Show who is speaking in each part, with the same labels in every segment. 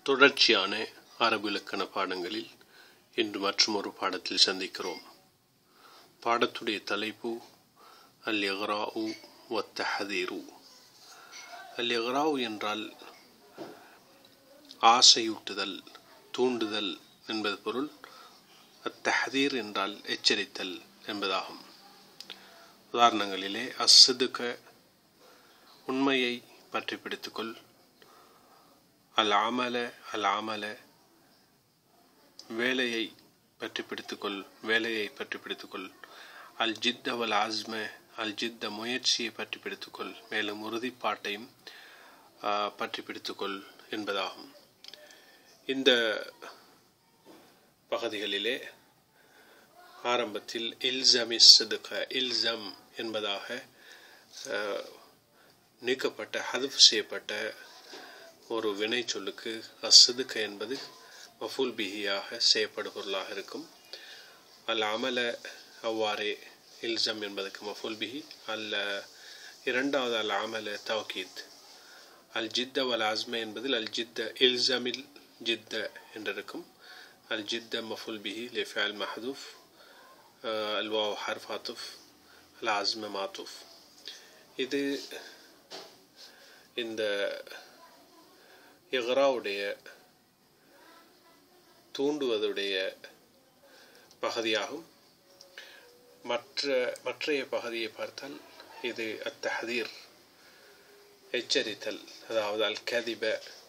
Speaker 1: தொடர்ச்சியான அரபு இலக்கண பாடங்களில் இன்று மற்றும் ஒரு பாடத்தில் சந்திக்கிறோம் பாடத்துடைய தலைப்பு அல் எஹ்ராஉ வத்தஹதீரு அல் எஹ்ராவு என்றால் ஆசையூட்டுதல் தூண்டுதல் என்பது பொருள் அத்தஹதீர் என்றால் எச்சரித்தல் என்பதாகும் உதாரணங்களிலே அஸ்ஸதுக உண்மையை பற்றி பிடித்துக்கொள் அல் அமல அல் அமல வேலையை பற்றி பிடித்துக்கொள் வேலையை பற்றி பிடித்துக்கொள் அல் ஜித் அவல் ஆஸ்ம அல் ஜித்த முயற்சியை பற்றி பிடித்துக்கொள் மேலும் உறுதிப்பாட்டையும் பற்றி பிடித்துக்கொள் என்பதாகும் இந்த பகுதிகளிலே ஆரம்பத்தில் இல்சமி சதுக இல்சம் என்பதாக நீக்கப்பட்ட ஹதுஃப் செய்யப்பட்ட ஒரு வினை சொல்லுக்கு அசுதுக்க என்பது மஃபூல் பிஹியாக செய்யப்படும் பொருளாக இருக்கும் அல் அமல அவ்வாறே இல்சம் என்பதற்கு மஃபூல் பிஹி அல்ல இரண்டாவது அல் அமல தவக்கீத் அல் ஜித்த வல் ஆஸ்ம என்பதில் அல் ஜித்த இல்சமில் ஜித்த என்றிருக்கும் அல் ஜித்த மஃபூல் பிஹி லிஃபால் மஹதூஃப் அல் வாவ் ஹர்ஃப் ஆத்துஃப் அல் ஆஸ்ம மாத்துஃப் இது இந்த இஹ்ராவுடைய தூண்டுவதுடைய பகுதியாகும் மற்ற மற்றைய பகுதியை பார்த்தால் இது அத்தஹதீர் எச்சரித்தல் அதாவது அல் கதிப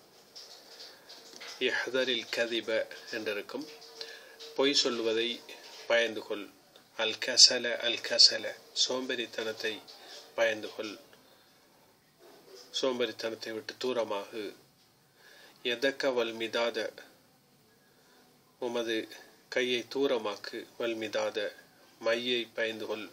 Speaker 1: இஹ்தரில் கதிப என்றிருக்கும் பொய் சொல்வதை பயந்து கொள் அல் கசல அல் கசல சோம்பேறித்தனத்தை பயந்து கொள் சோம்பேறித்தனத்தை விட்டு தூரமாகு எதக்க வல்மிதாத உமது கையை தூரமாக்கு வல்மிதாத மையை பயந்து கொள்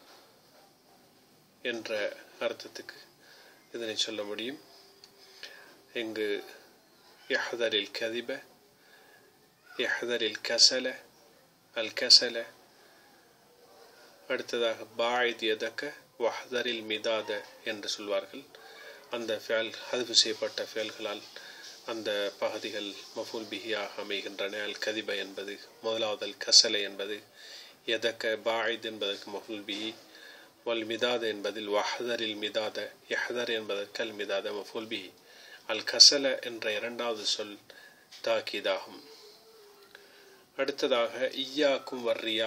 Speaker 1: என்ற அர்த்தத்துக்கு இதனை சொல்ல முடியும் இங்கு யஹதரில் கதிப யஹதரில் கசல அல் கசல அடுத்ததாக பாய்த் எதக்க வஹதரில் மிதாத என்று சொல்வார்கள் அந்த ஃபேல் ஹதுவு செய்யப்பட்ட ஃபேல்களால் அந்த பகுதிகள் மஃபூல் பிஹியாக அமைகின்றன அல் கதிப என்பது முதலாவது அல் கசலை என்பது எதக்க பாயித் என்பதற்கு மஃபூல் பிஹி வல் மிதாத என்பதில் வஹதரில் மிதாத யஹதர் என்பதற்கு அல் மிதாத மஃபூல் பிஹி அல் கசல என்ற இரண்டாவது சொல் தாக்கீதாகும் அடுத்ததாக ஈயாக்கும் வர்ரியா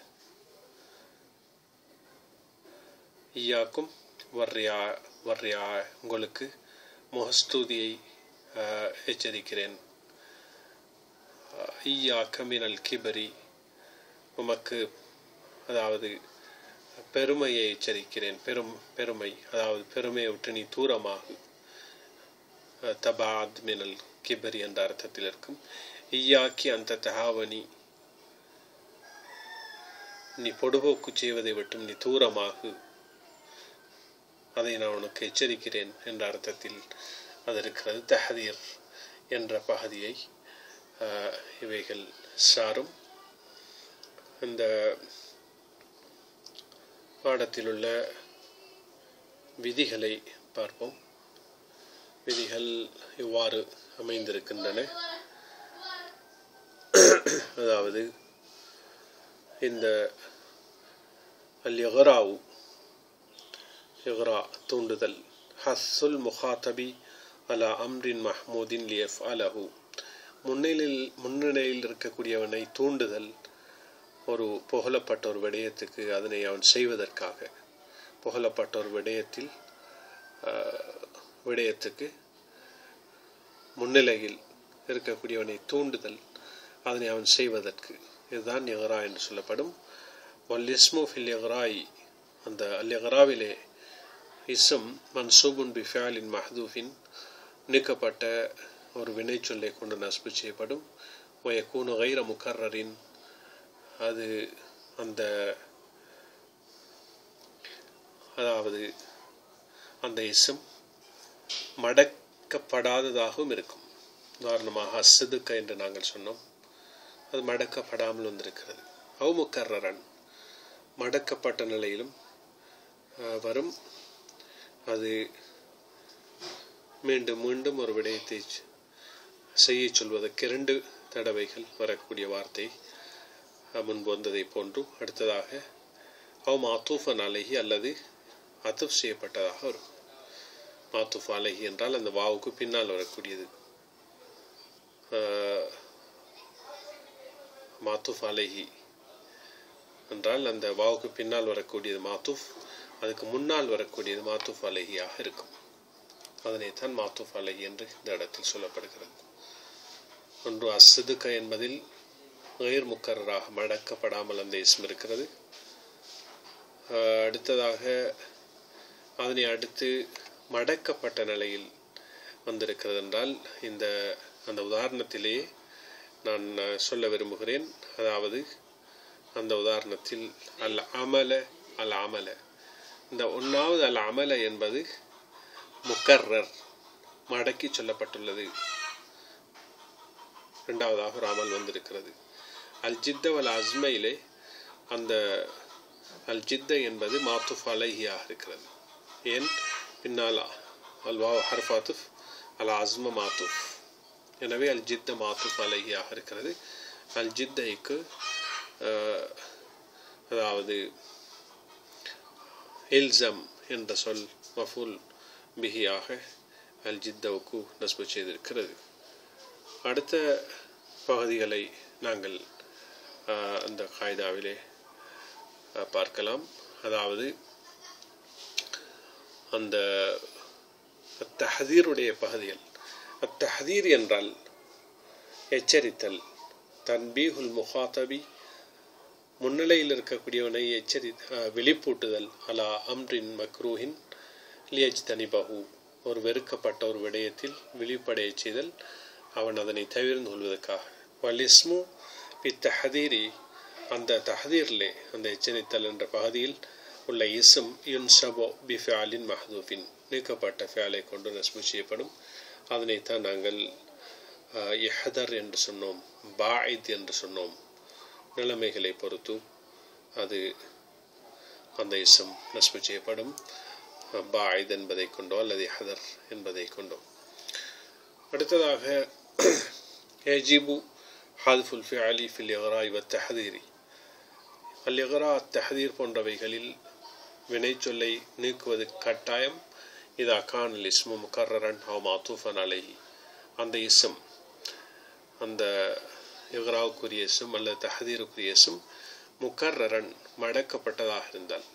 Speaker 1: ஈயாக்கும் வர்ரியா வர்ரியா உங்களுக்கு முகஸ்தூதியை எச்சரிக்கிறேன் ஈயா கமினல் கிபரி உமக்கு அதாவது பெருமையை எச்சரிக்கிறேன் பெரும் பெருமை அதாவது பெருமையை விட்டு நீ தூரமாகு தபாத் மினல் கிபரி என்ற அர்த்தத்தில் இருக்கும் ஈயாக்கி அந்த தகாவனி நீ பொடுபோக்கு செய்வதை விட்டும் நீ தூரமாகு அதை நான் உனக்கு எச்சரிக்கிறேன் என்ற அர்த்தத்தில் அது இருக்கிறது தஹதீர் என்ற பகுதியை இவைகள் சாரும் இந்த பாடத்தில் உள்ள விதிகளை பார்ப்போம் விதிகள் இவ்வாறு அமைந்திருக்கின்றன அதாவது இந்த அல் எகராவு இக்ரா தூண்டுதல் ஹஸ்ஸுல் முஹாத்தபி அலா அம்ரின் மஹ்மூதின் லியஃப் அலஹு முன்னிலையில் முன்னிலையில் இருக்கக்கூடியவனை தூண்டுதல் ஒரு புகழப்பட்ட ஒரு விடயத்துக்கு அதனை அவன் செய்வதற்காக புகழப்பட்ட ஒரு விடயத்தில் விடயத்துக்கு முன்னிலையில் இருக்கக்கூடியவனை தூண்டுதல் அதனை அவன் செய்வதற்கு இதுதான் எகரா என்று சொல்லப்படும் வல் இஸ்மு ஃபில் எகராய் அந்த அல் எகராவிலே இஸ்ம் மன்சூபுன் பிஃபாலின் மஹதூஃபின் நீக்கப்பட்ட ஒரு வினை சொல்லை கொண்டு நஸ்பு செய்யப்படும் ஒயக்கூனு கைர முக்கர்ரின் அது அந்த அதாவது அந்த இசம் மடக்கப்படாததாகவும் இருக்கும் உதாரணமாக அசதுக்க என்று நாங்கள் சொன்னோம் அது மடக்கப்படாமல் வந்திருக்கிறது அவு முக்கர்ரன் மடக்கப்பட்ட நிலையிலும் வரும் அது மீண்டும் மீண்டும் ஒரு விடயத்தை செய்ய சொல்வதற்கு இரண்டு தடவைகள் வரக்கூடிய வார்த்தை முன்பு வந்ததை போன்று அடுத்ததாக அவ் மாத்தூஃபன் அலகி அல்லது அத்துஃப் செய்யப்பட்டதாக வரும் மாத்துஃப் அலகி என்றால் அந்த வாவுக்கு பின்னால் வரக்கூடியது மாத்துஃப் அலஹி என்றால் அந்த வாவுக்கு பின்னால் வரக்கூடியது மாத்துஃப் அதுக்கு முன்னால் வரக்கூடியது மாத்துஃப் அலஹியாக இருக்கும் அதனைத்தான் மாத்துஃப் அலஹி என்று இந்த இடத்தில் சொல்லப்படுகிறது ஒன்று அஸ்ஸதுக்க என்பதில் உயர் முக்கராக மடக்கப்படாமல் அந்த இஸ்ம் இருக்கிறது அடுத்ததாக அதனை அடுத்து மடக்கப்பட்ட நிலையில் வந்திருக்கிறது என்றால் இந்த அந்த உதாரணத்திலேயே நான் சொல்ல விரும்புகிறேன் அதாவது அந்த உதாரணத்தில் அல் அமல அல் அமல இந்த ஒன்றாவது அல் அமல என்பது முக்கர்ரர் மடக்கி சொல்லப்பட்டுள்ளது இரண்டாவதாக ஒரு அமல் வந்திருக்கிறது அல் ஜித்த வல் அஸ்மையிலே அந்த அல் ஜித்த என்பது மாத்துஃப் அலைஹியாக இருக்கிறது ஏன் பின்னால் அல் வா ஹர்ஃபாத்துஃப் அல் அஸ்ம மாத்துஃப் எனவே அல் ஜித்த மாத்துஃப் அலைஹியாக இருக்கிறது அல் ஜித்தைக்கு அதாவது இல்சம் என்ற சொல் மஃபுல் பிஹியாக அல் ஜித்தவுக்கு நஸ்பு செய்திருக்கிறது அடுத்த பகுதிகளை நாங்கள் அந்த காய்தாவிலே பார்க்கலாம் அதாவது அந்த தஹதீருடைய பகுதிகள் அத்தஹதீர் என்றால் எச்சரித்தல் தன்பீஹுல் முகாத்தபி முன்னிலையில் இருக்கக்கூடியவனை எச்சரி விழிப்பூட்டுதல் அலா அம்ரின் மக்ரூஹின் லியஜ் தனிபஹு ஒரு வெறுக்கப்பட்ட ஒரு விடயத்தில் விழிப்படைய செய்தல் அவன் அதனை தவிர்ந்து கொள்வதற்காக வலிஸ்மு இத்தஹதீரி அந்த தஹதீர்லே அந்த எச்சரித்தல் என்ற பகுதியில் உள்ள இசும் யுன்சபோ பிஃபாலின் மஹதூஃபின் நீக்கப்பட்ட ஃபியாலை கொண்டு நஸ்மு செய்யப்படும் அதனைத்தான் நாங்கள் இஹதர் என்று சொன்னோம் பாயித் என்று சொன்னோம் நிலைமைகளை பொறுத்து அது அந்த இசம் நஸ்மு செய்யப்படும் பாயித் என்பதை கொண்டோ அல்லது ஹதர் என்பதை கொண்டோ அடுத்ததாக ஏஜிபு ஹாதுஃபுல் ஃபிஅலி ஃபில் இகரா இவ தஹதீரி அல் இகரா தஹதீர் போன்றவைகளில் வினைச்சொல்லை நீக்குவது கட்டாயம் இதா கான் இஸ்மு முக்கர்ரன் ஹவ் மாத்தூஃபன் அலைஹி அந்த இஸ்ம் அந்த இகராவுக்குரிய இஸ்ம் அல்லது தஹதீருக்குரிய இஸ்ம் முக்கர்ரன் மடக்கப்பட்டதாக இருந்தால்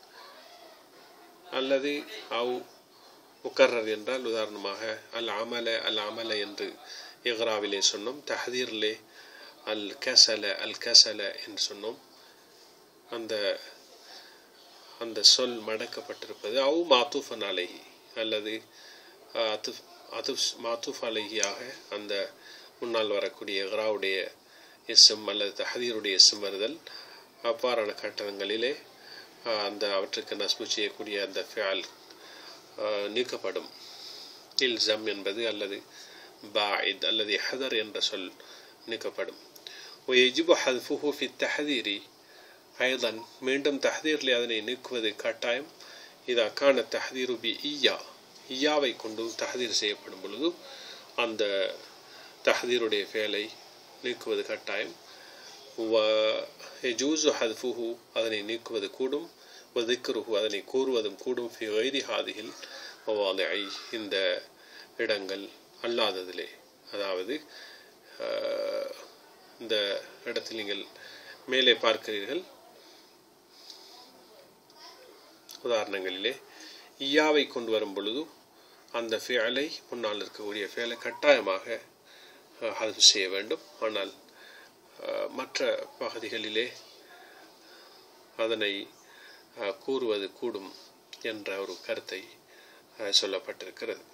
Speaker 1: அல்லது அவ் முக்கர்ரர் என்றால் உதாரணமாக அல் அமல அல் அமல என்று இகராவிலே சொன்னோம் தஹதீர்லே அல் கசல அல் கசல என்று சொன்னோம் அந்த அந்த சொல் மடக்கப்பட்டிருப்பது அவு மாத்தூஃபன் அலைஹி அல்லது அத்துஃப் அதுஃப் மாத்தூஃப் அலைஹியாக அந்த முன்னால் வரக்கூடிய இகராவுடைய எஸ்எம் அல்லது தஹதீருடைய எஸ்எம் வருதல் அவ்வாறான கட்டணங்களிலே அந்த அவற்றுக்கு நஸ்பு செய்யக்கூடிய அந்த ஃபியால் நீக்கப்படும் இல்சம் என்பது அல்லது பாயித் அல்லது ஹதர் என்ற சொல் நீக்கப்படும் ويجب حذفه في التحذير أيضا மீண்டும் தஹதீரில் அதனை நீக்குவது கட்டாயம் இதா கான தஹதீரு பி ஈயா ஈயாவை கொண்டு தஹதீர் செய்யப்படும் பொழுது அந்த தஹதீருடைய ஃபேலை நீக்குவது கட்டாயம் ஜூசு ஹத்ஃபுஹு அதனை நீக்குவது கூடும் வதிக்ருஹு அதனை கூறுவதும் கூடும் ஃபி வைரி ஹாதிகில் மவாலை இந்த இடங்கள் அல்லாததிலே அதாவது இந்த இடத்தில் நீங்கள் மேலே பார்க்கிறீர்கள் உதாரணங்களிலே ஈயாவை கொண்டு வரும் பொழுது அந்த ஃபேலை முன்னால் இருக்கக்கூடிய ஃபேலை கட்டாயமாக ஹல்ஃப் செய்ய வேண்டும் ஆனால் மற்ற பகுதிகளிலே அதனை கூறுவது கூடும் என்ற ஒரு கருத்தை சொல்லப்பட்டிருக்கிறது